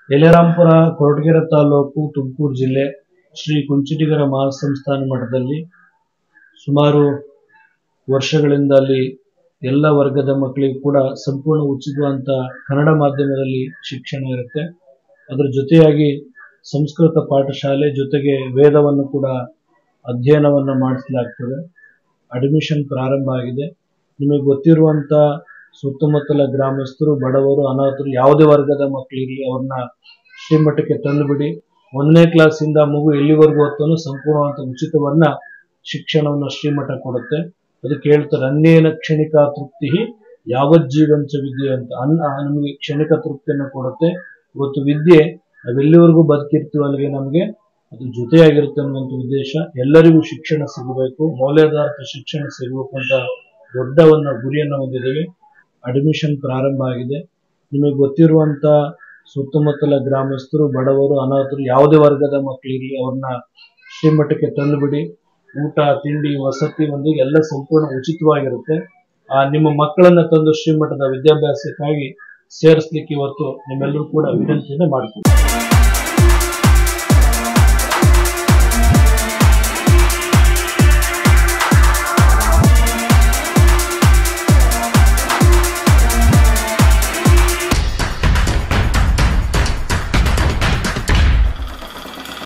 ಯಲರಾಂಪುರ ಕೊರಟಗೆರೆ ತಾಲೂಕು ತುಮಕೂರು ಜಿಲ್ಲೆ ಶ್ರೀ ಕುಂಚಿಟಿಗರ ಮಹಾಸಂಸ್ಥಾನ ಮಠದಲ್ಲಿ ಸುಮಾರು ವರ್ಷಗಳಿಂದ ಅಲ್ಲಿ ಎಲ್ಲ ವರ್ಗದ ಮಕ್ಕಳಿಗೂ ಕೂಡ ಸಂಪೂರ್ಣ ಉಚಿತವಂತ ಕನ್ನಡ ಮಾಧ್ಯಮದಲ್ಲಿ ಶಿಕ್ಷಣ ಇರುತ್ತೆ ಅದರ ಜೊತೆಯಾಗಿ ಸಂಸ್ಕೃತ ಪಾಠಶಾಲೆ ಜೊತೆಗೆ ವೇದವನ್ನು ಕೂಡ ಅಧ್ಯಯನವನ್ನು ಮಾಡಿಸಲಾಗ್ತದೆ ಅಡ್ಮಿಷನ್ ಪ್ರಾರಂಭ ಆಗಿದೆ ನಿಮಗೆ ಗೊತ್ತಿರುವಂತ ಸುತ್ತಮುತ್ತಲ ಗ್ರಾಮಸ್ಥರು ಬಡವರು ಅನಾಥರು ಯಾವುದೇ ವರ್ಗದ ಮಕ್ಕಳಿರಲಿ ಅವ್ರನ್ನ ಶ್ರೀಮಠಕ್ಕೆ ತಂದುಬಿಡಿ ಒಂದನೇ ಕ್ಲಾಸಿಂದ ಮಗು ಎಲ್ಲಿವರೆಗೂ ಓದ್ತಾನೋ ಸಂಪೂರ್ಣವಂತ ಉಚಿತವನ್ನ ಶಿಕ್ಷಣವನ್ನು ಶ್ರೀಮಠ ಕೊಡುತ್ತೆ ಅದಕ್ಕೆ ಹೇಳ್ತಾರೆ ಅನ್ನೇನ ಕ್ಷಣಿಕ ತೃಪ್ತಿ ಯಾವಜ್ಜೀವಂಚ ವಿದ್ಯೆ ಅಂತ ಅನ್ನ ನಮಗೆ ಕ್ಷಣಿಕ ತೃಪ್ತಿಯನ್ನು ಕೊಡುತ್ತೆ ಇವತ್ತು ವಿದ್ಯೆ ನಾವೆಲ್ಲಿವರೆಗೂ ಬದುಕಿರ್ತೀವಿ ಅಲ್ಲಿಗೆ ನಮಗೆ ಅದು ಜೊತೆಯಾಗಿರುತ್ತೆ ಅನ್ನುವಂಥ ಉದ್ದೇಶ ಎಲ್ಲರಿಗೂ ಶಿಕ್ಷಣ ಸಿಗಬೇಕು ಮೌಲ್ಯಾಧಾರಿತ ಶಿಕ್ಷಣ ಸಿಗಬೇಕು ಅಂತ ದೊಡ್ಡ ಒಂದು ಗುರಿಯನ್ನು ಹೊಂದಿದ್ದೇವೆ ಅಡ್ಮಿಷನ್ ಪ್ರಾರಂಭ ಆಗಿದೆ ನಿಮಗೆ ಗೊತ್ತಿರುವಂತ ಸುತ್ತಮುತ್ತಲ ಗ್ರಾಮಸ್ಥರು ಬಡವರು ಅನಾಥರು ಯಾವುದೇ ವರ್ಗದ ಮಕ್ಕಳಿರಲಿ ಅವ್ರನ್ನ ಶ್ರೀಮಠಕ್ಕೆ ತಂದುಬಿಡಿ ಊಟ ತಿಂಡಿ ವಸತಿ ಒಂದು ಎಲ್ಲ ಸಂಪೂರ್ಣ ಉಚಿತವಾಗಿರುತ್ತೆ ಆ ನಿಮ್ಮ ಮಕ್ಕಳನ್ನ ತಂದು ಶ್ರೀಮಠದ ವಿದ್ಯಾಭ್ಯಾಸಕ್ಕಾಗಿ ಸೇರಿಸ್ಲಿಕ್ಕೆ ಇವತ್ತು ನಿಮ್ಮೆಲ್ಲರೂ ಕೂಡ ವಿನಂತಿಯನ್ನು ಮಾಡ್ತೀವಿ